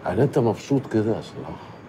يعني انت مبسوط كده يا صلاح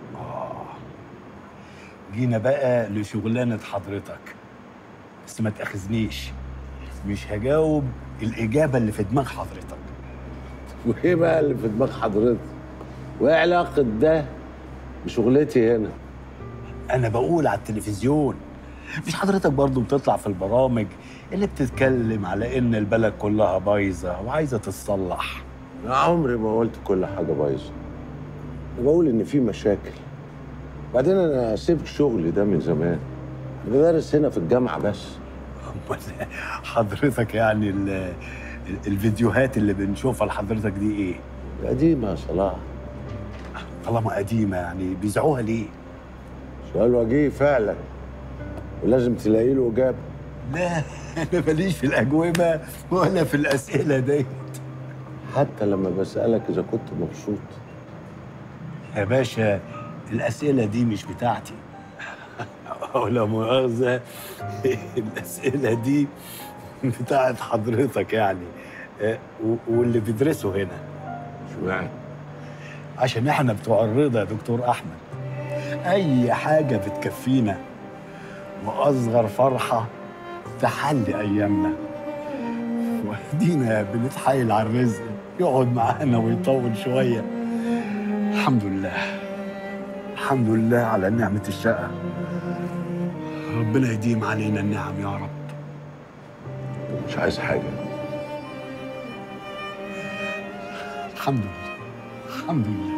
جينا بقى لشغلانة حضرتك بس ما تأخذنيش مش هجاوب الإجابة اللي في دماغ حضرتك وايه بقى اللي في دماغ حضرتك وايه علاقه ده بشغلتي هنا أنا بقول على التلفزيون مش حضرتك برضو بتطلع في البرامج اللي بتتكلم على إن البلد كلها بايظة وعايزة تتصلح انا عمري ما قلت كل حاجه بايظه انا بقول ان في مشاكل بعدين انا سبت شغلي ده من زمان انا بدرس هنا في الجامعه بس أمال حضرتك يعني ال- ال- الفيديوهات اللي بنشوفها لحضرتك دي إيه؟ قديمه يا صلاح طالما قديمة يعني بيذاعوها ليه؟ سؤال وجيه فعلا ولازم تلاقي له اجابه لا أنا ماليش في الأجوبة ولا في الأسئلة دي حتى لما بسالك اذا كنت مبسوط يا باشا الأسئلة دي مش بتاعتي ولا مؤاخذة الأسئلة دي بتاعت حضرتك يعني آه، و- واللي بيدرسوا هنا اشمعنى عشان احنا بتوع الرضا يا دكتور أحمد أي حاجة بتكفينا وأصغر فرحة تحلي أيامنا وادينا بنتحايل على الرزق يقعد معانا ويطول شوية الحمد لله الحمد لله على نعمة الشقة ربنا يديم علينا النعم يا رب مش عايز حاجه الحمد لله الحمد لله